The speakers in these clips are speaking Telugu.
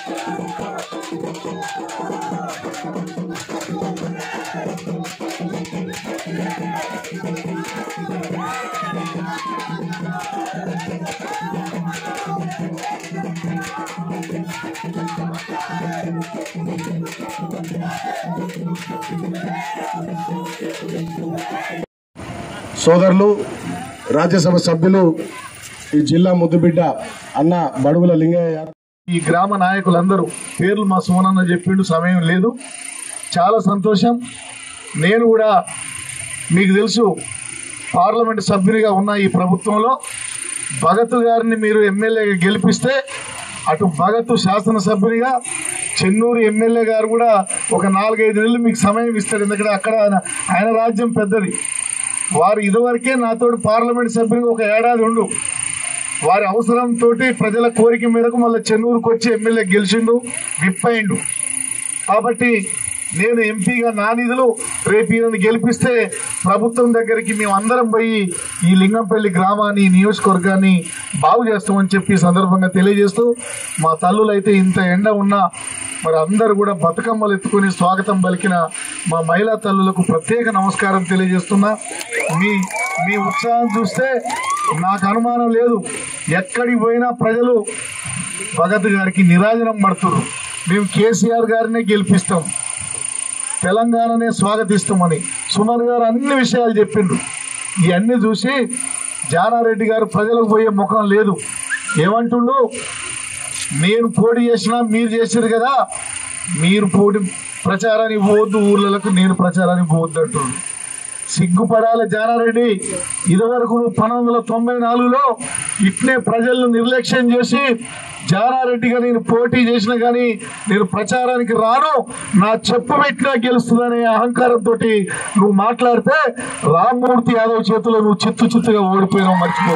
సోదరులు రాజ్యసభ సభ్యులు ఈ జిల్లా ముద్దుబిడ్డ అన్న బడుగుల లింగయ్య యాదవ్ ఈ గ్రామ నాయకులందరూ పేర్లు మా సుమనన్న చెప్పిండు సమయం లేదు చాలా సంతోషం నేను కూడా మీకు తెలుసు పార్లమెంట్ సభ్యునిగా ఉన్న ఈ ప్రభుత్వంలో భగత్ గారిని మీరు ఎమ్మెల్యేగా గెలిపిస్తే అటు భగత్ శాసనసభ్యునిగా చెన్నూరు ఎమ్మెల్యే గారు కూడా ఒక నాలుగైదు నెలలు మీకు సమయం ఇస్తాడు ఎందుకంటే అక్కడ ఆయన- ఆయన రాజ్యం పెద్దది వారు ఇదివరకే నాతో పార్లమెంట్ సభ్యునిగా ఒక ఏడాది ఉండు వారి అవసరంతో ప్రజల కోరిక మేరకు మళ్ళీ చెన్నూరుకు వచ్చి ఎమ్మెల్యే గెలిచిండు విప్ అయిండు కాబట్టి నేను ఎంపీగా నా నిధులు రేపు ఈయనను గెలిపిస్తే ప్రభుత్వం దగ్గరికి మేము అందరం పోయి ఈ లింగంపల్లి గ్రామాన్ని ఈ నియోజకవర్గాన్ని బాగు చేస్తామని చెప్పి ఈ సందర్భంగా తెలియజేస్తూ మా తల్లులు అయితే ఇంత ఎండ ఉన్నా మరి అందరు కూడా బతుకమ్మలు ఎత్తుకొని స్వాగతం పలికిన మా మహిళా తల్లులకు ప్రత్యేక నమస్కారం తెలియజేస్తున్నా మీ మీ ఉత్సాహం చూస్తే నాకు అనుమానం లేదు ఎక్కడికి పోయినా ప్రజలు భగత్ గారికి నిరాజనం పడుతున్నారు మేము కేసీఆర్ గారినే గెలిపిస్తాం తెలంగాణనే స్వాగతిస్తామని సుమన్ గారు అన్ని విషయాలు చెప్పిండ్రు ఇవన్నీ చూసి జానారెడ్డి గారు ప్రజలకు పోయే ముఖం లేదు ఏమంటుండు నేను పోటీ చేసినా మీరు చేశారు కదా మీరు పోటీ ప్రచారానికి పోవద్దు ఊర్లకు నేను ప్రచారానికి పోవద్దు అంటుండు సిగ్గుపడాలి జానారెడ్డి ఇదివరకు నువ్వు పంతొమ్మిది వందల తొంభై నాలుగులో ఇట్నే ప్రజలను నిర్లక్ష్యం చేసి జానారెడ్డిగా నేను పోటీ చేసిన కానీ నేను ప్రచారానికి రాను నా చెప్పు పెట్టినా గెలుస్తుందనే అహంకారంతో నువ్వు మాట్లాడితే రామ్మూర్తి యాదవ్ చేతిలో నువ్వు చిత్తు చిత్తుగా ఓడిపోయినావు మర్చిపో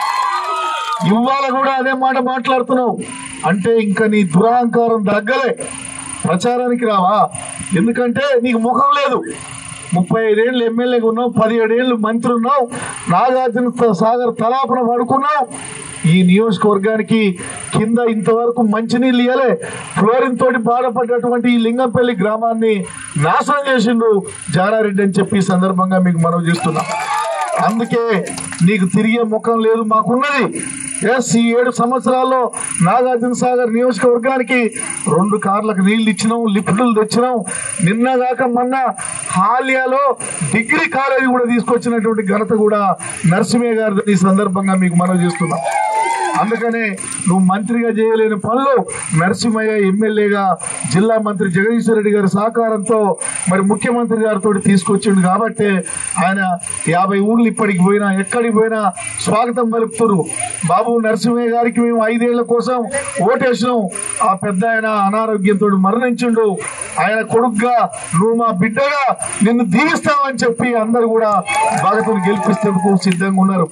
ఇవాళ కూడా అదే మాట మాట్లాడుతున్నావు అంటే ఇంకా నీ దురహంకారం తగ్గలే ప్రచారానికి రావా ఎందుకంటే నీకు ముఖం లేదు ముప్పై ఐదేళ్ళు ఎమ్మెల్యేగా ఉన్నావు పదిహేడేళ్ళు మంత్రి ఉన్నావు నాగార్జున సాగర్ తలాపన పడుకున్నావు ఈ నియోజకవర్గానికి కింద ఇంతవరకు మంచినీళ్ళు ఇయ్యలే ఫ్లోరిన్ తోటి బాధపడ్డటువంటి ఈ లింగంపల్లి గ్రామాన్ని నాశనం చేసిండు జానారెడ్డి అని చెప్పి ఈ సందర్భంగా మీకు మనవి చేస్తున్నా అందుకే నీకు తిరిగే ముఖం లేదు మాకున్నది ఎస్ ఈ ఏడు సంవత్సరాల్లో నాగార్జున సాగర్ నియోజకవర్గానికి రెండు కార్లకు నీళ్లు ఇచ్చినాం లిఫ్టులు తెచ్చినాం నిన్నగాక మొన్న హాలియాలో డిగ్రీ కాలేజీ కూడా తీసుకొచ్చినటువంటి ఘనత కూడా నరసింహయ్య గారి ఈ సందర్భంగా మీకు మనవి చేస్తున్నాం అందుకనే నువ్వు మంత్రిగా చేయలేని పనులు నరసింహయ్య ఎమ్మెల్యేగా జిల్లా మంత్రి జగదీశ్వర రెడ్డి గారి సహకారంతో మరి ముఖ్యమంత్రి గారితో తీసుకొచ్చిండు కాబట్టి ఆయన యాభై ఊర్లు ఇప్పటికి పోయినా ఎక్కడికి పోయినా స్వాగతం పలుకుతారు బాబు నరసింహయ్య గారికి మేము ఐదేళ్ల కోసం ఓటేసినాం ఆ పెద్ద ఆయన అనారోగ్యంతో మరణించిండు ఆయన కొడుకుగా నువ్వు మా బిడ్డగా నిన్ను దీవిస్తామని చెప్పి అందరు కూడా భగతులు గెలిపిస్తేందుకు సిద్ధంగా ఉన్నారు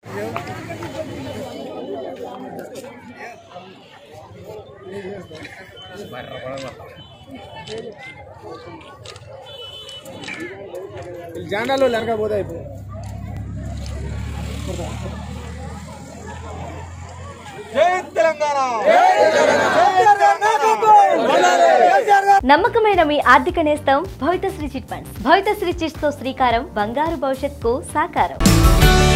జాండాలో వెనకపోతే అయిపో నమ్మకమైన మీ ఆర్థిక నేస్తం Bhavithasri chit funds Bhavithasri chits తో శ్రీకారం బంగారు భవిష్యత్కు సాకారం